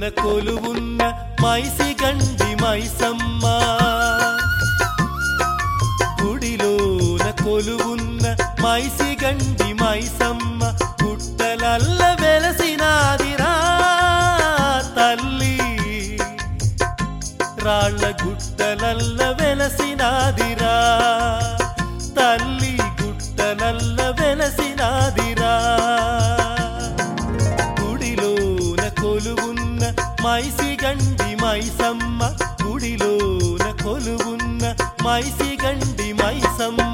కొలువున్న మైసి గండి మైసమ్మ గుడిలోన కొలువున్న మైసి గండి మైసమ్మ గుట్టలల్ల వెలసినాదిరా తల్లి రాళ్ళ గుట్టలల్ల వెలసినాదిరా తల్లి గుట్టలల్ల వెలసినాదిరా గుడిలోన కొలువున్న మైసి గండి మైసమ్మ గుడిలోన కొలువున్న మైసి గండి మైసమ్మ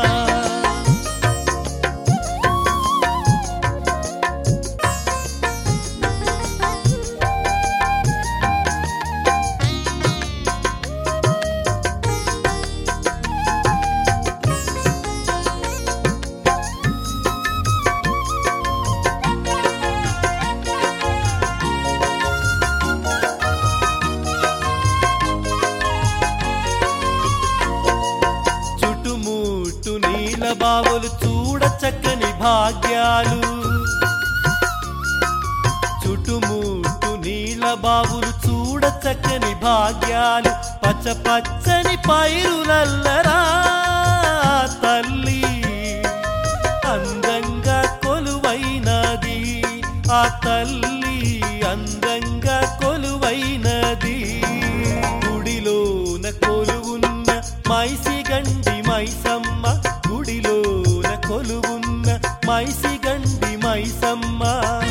చుట్టుముట్టు నీల బావులు చూడ చక్కని భాగ్యాలు చుట్టుముట్టు నీల బావులు చూడ చక్కని భాగ్యాలు పచ్చ పచ్చని పైరులల్లరా తల్లి అందంగా కొలువైనది ఆ తల్లి అందంగా కొలువైనది గుడిలోన కొలువున్న మైసి గండి మైసమ్మ గుడిలోన కొలువున్న మైసి గండి మైసమ్మ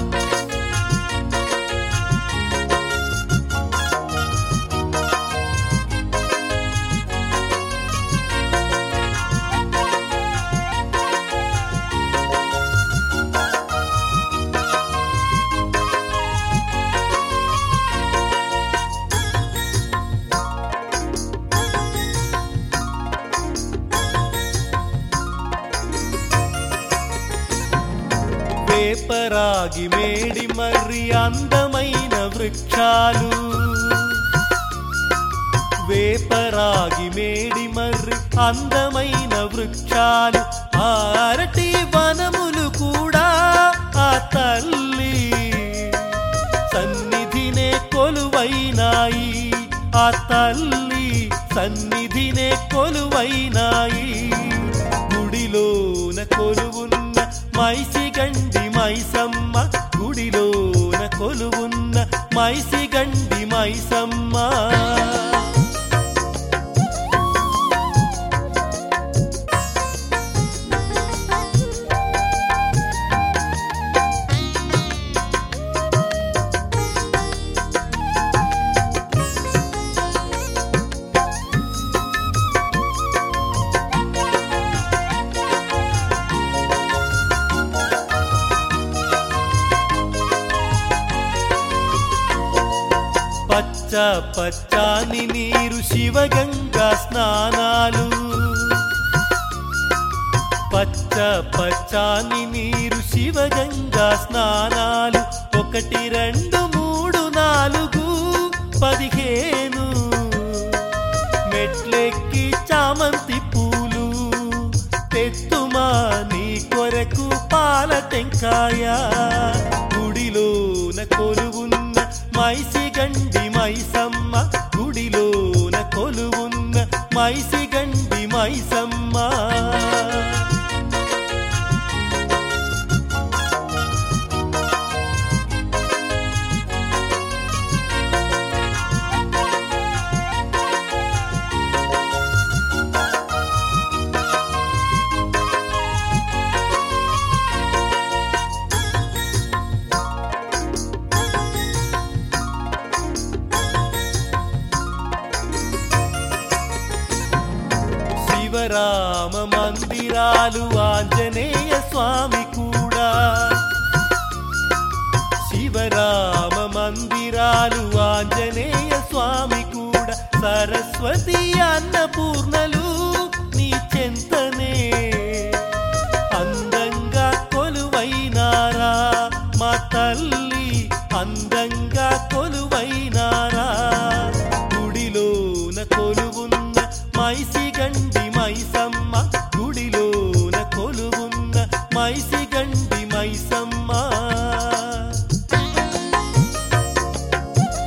వేపరాగి మేడి మర్రి అందమైన వృక్షాలు వేపరాగి మేడి మర్రి అందమైన వృక్షాలు ఆ అరటి వనములు కూడా ఆ తల్లి సన్నిధినే కొలువైనాయి ఆ తల్లి సన్నిధినే కొలువైనాయి గుడిలోన కొలువున్న మైసి గండి మైసమ్మ గుడిలోన కొలువున్న మైసి గండి మైసమ్మ పచ్చ పచ్చాని నీరు శివగంగా స్నానాలు పచ్చ పచ్చాని నీరు శివగంగా స్నానాలు ఒకటి రెండు మూడు నాలుగు పదిహేను మెట్లెక్కి చామంతి పూలు తెత్తుమా నీ కొరకు పాల టెంకాయ గుడిలోన కొలువున్న మైసి గండి మైసమ్మ గుడిలోన కొలువున్న మైసి గండి మైసమ్మ శివరామ మందిరాలు ఆంజనేయ స్వామి కూడా శివరామ మందిరాలు ఆంజనేయ స్వామి కూడా సరస్వతి అన్నపూర్ణలు నీ చెంతనే అందంగా కొలువైనారా మా తల్లి అందంగా కొలువైనారా గుడిలోన కొలువున్న మైసి గండి మైసమ్మ గుడిలోన కొలువున్న మైసి గండి మైసమ్మ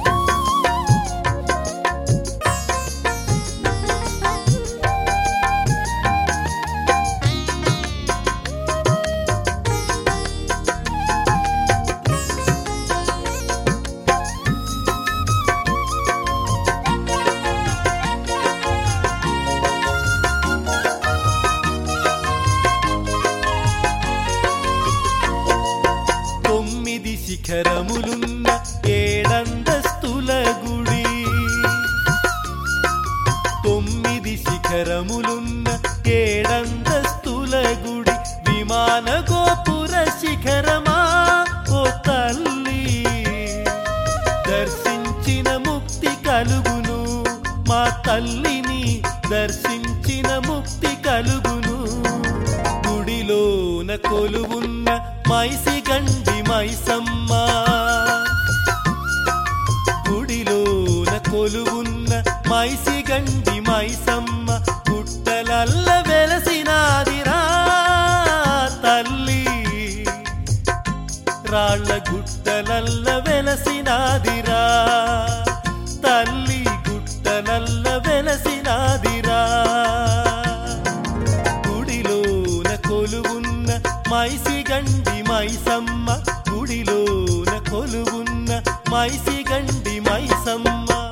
తల్లిని దర్శించిన ముక్తి కలుగును గుడిలోన కొలువున్న మైసి గండి మైసమ్మ గుడిలోన కొలువున్న మైసి గండి మైసమ్మ గుట్టలల్ల వెలసినాదిరా తల్లి రాళ్ళ గుట్టలల్ల వెలసినాదిరా తల్లి గుట్టలల్ల వెలసినాదిరా గుడిలోన కొలువున్న మైసి గండి మైసమ్మ గుడిలోన కొలువున్న మైసి గండి మైసమ్మ